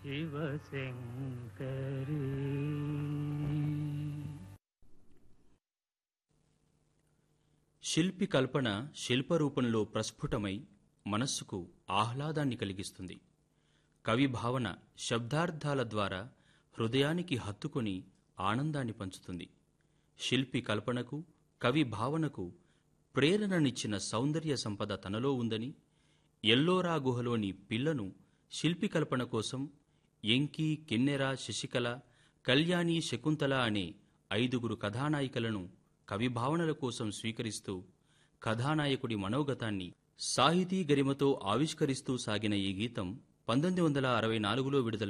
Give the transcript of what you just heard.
శివశంకరీ శిల్పి కల్పన శిల్పరూపంలో ప్రస్ఫుటమై మనస్సుకు ఆహ్లాదాన్ని కలిగిస్తుంది కవి భావన శబ్దార్థాల ద్వారా హృదయానికి హత్తుకొని ఆనందాన్ని పంచుతుంది శిల్పి కల్పనకు కవి భావనకు ప్రేరణనిచ్చిన సౌందర్య సంపద తనలో ఉందని ఎల్లోరా గుహలోని పిల్లను శిల్పి కల్పన కోసం ఎంకి కిన్నెర శశికళ కళ్యాణి శకుంతల అనే ఐదుగురు కథానాయికలను కవి భావనల కోసం స్వీకరిస్తూ కథానాయకుడి మనోగతాన్ని సాహితీ గరిమతో ఆవిష్కరిస్తూ సాగిన ఈ గీతం పంతొమ్మిది వందల అరవై నాలుగులో విడుదల